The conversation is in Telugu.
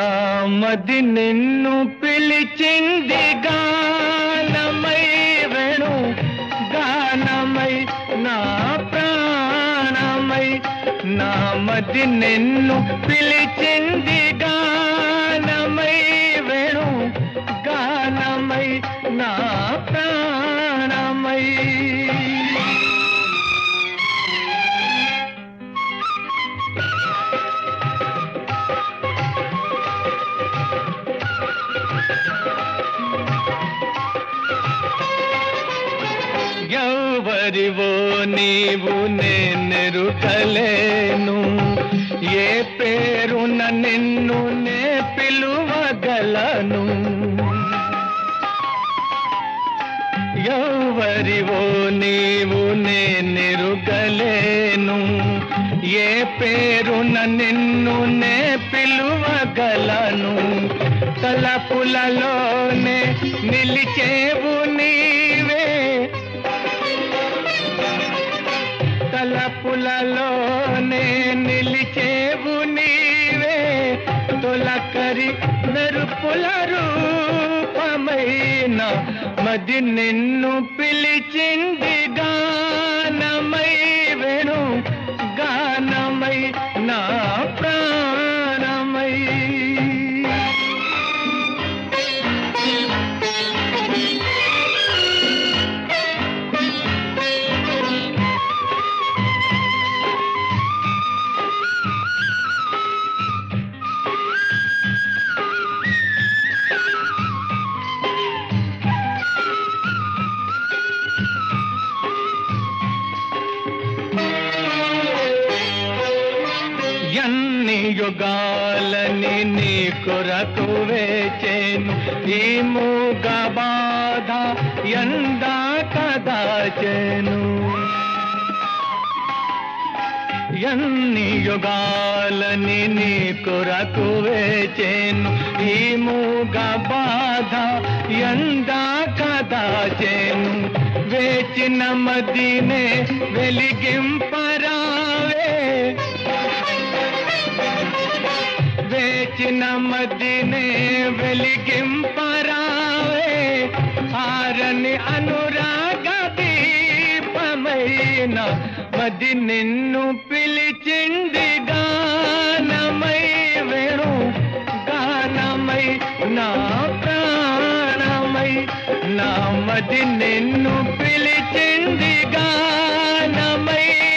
మది నిన్ను పిలిచింది గానమై వేణు గానమై నా ప్రాణమై నా మది నిన్ను పిలిచింది గానమై వేణు గానమై నా ప్రాణమై ఎవరివో నీవు నేనెరుకలేను ఏ పేరున నిన్ను నే పిలువగలను ఎవరివో నీవు నేనెరుగలేను ఏ పేరున నిన్ను నే పిలువగలను తలపులలోనే నిలిచేవు నీవే తలపులలోనే నిలిచేవు నీవే తొలకరి మెరుపుల రూపమైన మది నిన్ను పిలిచింది గానమై వేణు గానమై నా ప్రాణమై ఎన్ని యుగాలని నీ కొరకు వేచేను ఈ మూగ బాధ ఎందా కదాచెను ఎన్ని యుగాలని నీ కొరకు వేచేను ఈ మూగ బాధ ఎందా కదాచెను వేచిన మదినే వెలిగింపరావే వేచిన మదినే వెలిగింపరావే ఆరని అనురాగ దీపమైన మది నిన్ను పిలిచింది గానమై వేణు గానమై నా ప్రాణమై నా మది నిన్ను పిలిచింది గానమై